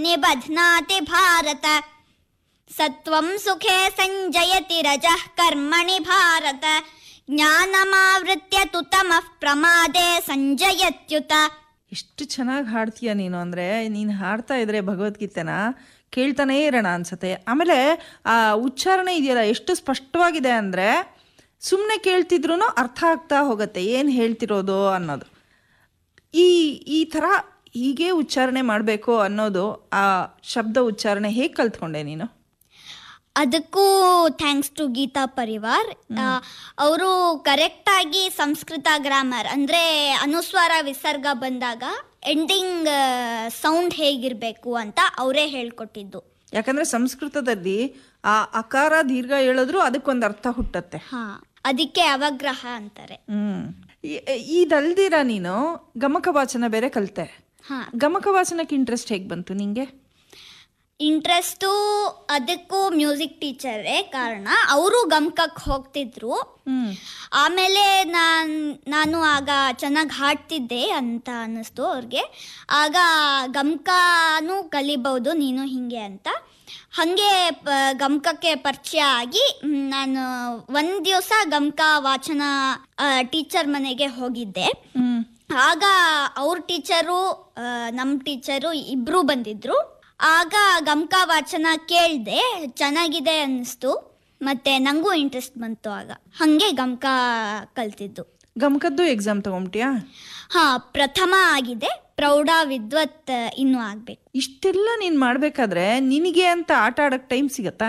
निबध्नाति भारत सत्त्वं सुखे सञ्जयति रजः कर्मणि भारत ज्ञानमावृत्य तु तमः प्रमादे सञ्जयत्युत ಎಷ್ಟು ಚೆನ್ನಾಗಿ ಹಾಡ್ತೀಯ ನೀನು ಅಂದರೆ ನೀನು ಹಾಡ್ತಾ ಇದ್ರೆ ಭಗವದ್ಗೀತೆನ ಕೇಳ್ತಾನೇ ಇರೋಣ ಅನ್ಸತ್ತೆ ಆಮೇಲೆ ಆ ಉಚ್ಚಾರಣೆ ಇದೆಯಲ್ಲ ಎಷ್ಟು ಸ್ಪಷ್ಟವಾಗಿದೆ ಅಂದರೆ ಸುಮ್ಮನೆ ಕೇಳ್ತಿದ್ರು ಅರ್ಥ ಆಗ್ತಾ ಹೋಗುತ್ತೆ ಏನು ಹೇಳ್ತಿರೋದು ಅನ್ನೋದು ಈ ಈ ಥರ ಹೀಗೆ ಉಚ್ಚಾರಣೆ ಮಾಡಬೇಕು ಅನ್ನೋದು ಆ ಶಬ್ದ ಉಚ್ಚಾರಣೆ ಹೇಗೆ ಕಲ್ತ್ಕೊಂಡೆ ನೀನು ಅದಕ್ಕೂ ಥ್ಯಾಂಕ್ಸ್ ಟು ಗೀತಾ ಪರಿವಾರ್ ಅವರು ಕರೆಕ್ಟಾಗಿ ಸಂಸ್ಕೃತ ಗ್ರಾಮರ್ ಅಂದರೆ ಅನುಸ್ವಾರ ವಿಸರ್ಗ ಬಂದಾಗ ಎಂಡಿಂಗ್ ಸೌಂಡ್ ಹೇಗಿರಬೇಕು ಅಂತ ಅವರೇ ಹೇಳ್ಕೊಟ್ಟಿದ್ದು ಯಾಕಂದರೆ ಸಂಸ್ಕೃತದಲ್ಲಿ ಆ ಅಕಾರ ದೀರ್ಘ ಹೇಳಿದ್ರು ಅದಕ್ಕೊಂದು ಅರ್ಥ ಹುಟ್ಟತ್ತೆ ಹಾಂ ಅದಕ್ಕೆ ಅವಗ್ರಹ ಅಂತಾರೆ ಹ್ಮ್ ಈ- ಇದಲ್ದಿರ ನೀನು ಗಮಕ ವಾಚನ ಬೇರೆ ಕಲಿತೆ ಹಾಂ ಗಮಕ ವಾಚನಕ್ಕೆ ಇಂಟ್ರೆಸ್ಟ್ ಹೇಗೆ ಬಂತು ನಿಂಗೆ ಇಂಟ್ರೆಸ್ಟು ಅದಕ್ಕೂ ಮ್ಯೂಸಿಕ್ ಟೀಚರೇ ಕಾರಣ ಅವರು ಗಮಕಕ್ಕೆ ಹೋಗ್ತಿದ್ರು ಹ್ಮ್ ಆಮೇಲೆ ನಾನು ನಾನು ಆಗ ಚೆನ್ನಾಗಿ ಹಾಡ್ತಿದ್ದೆ ಅಂತ ಅನ್ನಿಸ್ತು ಅವ್ರಿಗೆ ಆಗ ಗಮಕನೂ ಕಲಿಬಹುದು ನೀನು ಹಿಂಗೆ ಅಂತ ಹಾಗೆ ಪ ಗಮಕಕ್ಕೆ ಪರಿಚಯ ಆಗಿ ಮ್, ನಾನು ಒಂದು ದಿವಸ ಗಮಕ ವಾಚನ ಟೀಚರ್ ಮನೆಗೆ ಹೋಗಿದ್ದೆ ಹ್ಮ್ ಆಗ ಅವ್ರ ಟೀಚರು ನಮ್ಮ ಟೀಚರು ಇಬ್ಬರು ಬಂದಿದ್ರು ಆಗ ಗಮಕ ವಾಚನ ಕೇಳಿದೆ ಚೆನ್ನಾಗಿದೆ ಅನ್ನಿಸ್ತು ಮತ್ತೆ ನನಗೂ ಇಂಟ್ರೆಸ್ಟ್ ಬಂತು ಆಗ ಹಾಗೆ ಗಮಕ ಕಲ್ತಿದ್ದು ಗಮಕದ್ದು ಎಕ್ಸಾಮ್ ತಗೊಂಬಿಟ್ಯಾ ಹಾ ಪ್ರಥಮ ಆಗಿದೆ ಪ್ರೌಢ ವಿದ್ವತ್ ಇನ್ನೂ ಆಗಬೇಕು ಇಷ್ಟೆಲ್ಲ ನೀನು ಮಾಡಬೇಕಾದ್ರೆ ನಿನಗೆ ಅಂತ ಆಟ ಆಡೋಕ್ಕೆ ಟೈಮ್ ಸಿಗತ್ತಾ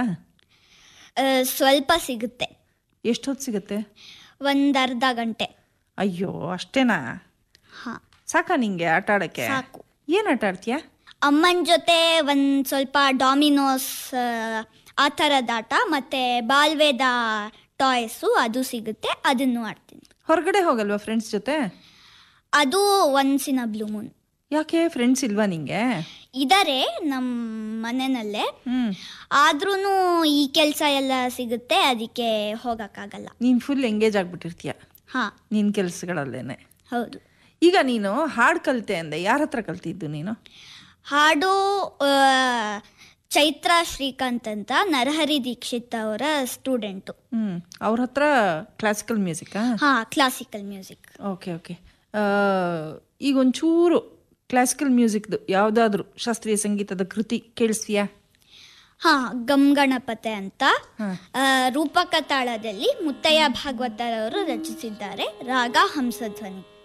ಸ್ವಲ್ಪ ಸಿಗುತ್ತೆ ಎಷ್ಟೊತ್ತು ಸಿಗತ್ತೆ ಒಂದು ಅರ್ಧ ಗಂಟೆ ಅಯ್ಯೋ ಅಷ್ಟೇನಾ ಹಾ ಸಾಕಾ ನಿಂಗೆ ಆಟ ಆಡೋಕ್ಕೆ ಸಾಕು ಏನು ಆಟ ಆಡ್ತೀಯಾ ಅಮ್ಮನ ಜೊತೆ ಒಂದು ಸ್ವಲ್ಪ ಡಾಮಿನೋಸ್ ಆ ಥರದ ಆಟ ಮತ್ತು ಬಾಲ್ವೇದ ಟಾಯ್ಸು ಅದು ಸಿಗುತ್ತೆ ಅದನ್ನು ಆಡ್ತೀನಿ ಹೊರಗಡೆ ಹೋಗಲ್ವಾ ಫ್ರೆಂಡ್ಸ್ ಜೊತೆ ಅದು ಒನ್ಸಿನ ಬ್ಲೂ ಮೂನ್ ಯಾಕೆ ಫ್ರೆಂಡ್ಸ್ ಇಲ್ವಾ ನಿಂಗೆ ಇದ್ದಾರೆ ನಮ್ಮ ಮನೆಯಲ್ಲೇ ಹ್ಮ್ ಆದ್ರೂ ಈ ಕೆಲಸ ಎಲ್ಲ ಸಿಗುತ್ತೆ ಅದಕ್ಕೆ ಹೋಗೋಕ್ಕಾಗಲ್ಲ ನೀನು ಫುಲ್ ಎಂಗೇಜ್ ಆಗ್ಬಿಟ್ಟಿರ್ತೀಯ ಹಾಂ ನಿನ್ನ ಕೆಲಸಗಳಲ್ಲೇನೆ ಹೌದು ಈಗ ನೀನು ಹಾಡು ಕಲಿತೆ ಅಂದೆ ಯಾರ ಹತ್ರ ಕಲ್ತಿದ್ದು ನೀನು ಹಾಡು ಆ, ಚೈತ್ರ ಶ್ರೀಕಾಂತ್ ಅಂತ ನರಹರಿ ದೀಕ್ಷಿತ್ ಅವರ ಸ್ಟೂಡೆಂಟು ಹ್ಮ್ ಅವ್ರ ಹತ್ರ ಕ್ಲಾಸಿಕಲ್ ಮ್ಯೂಸಿಕ್ಕಾ ಹಾಂ ಕ್ಲಾಸಿಕಲ್ ಮ್ಯೂಸಿಕ್ ಓಕೆ ಓಕೆ ಈಗ ಒಂಚೂರು ಕ್ಲಾಸಿಕಲ್ ಮ್ಯೂಸಿಕ್ದು ಯಾವುದಾದ್ರೂ ಶಾಸ್ತ್ರೀಯ ಸಂಗೀತದ ಕೃತಿ ಕೇಳಿಸ್ತೀಯಾ ಹಾ ಗಮ್ ಗಣಪತೆ ಅಂತ ಹಾ. ಆ, ರೂಪಕ ತಾಳದಲ್ಲಿ ಮುತ್ತಯ್ಯ ಭಾಗವತರವರು ರಚಿಸಿದ್ದಾರೆ ರಾಗ ಹಂಸಧ್ವನಿ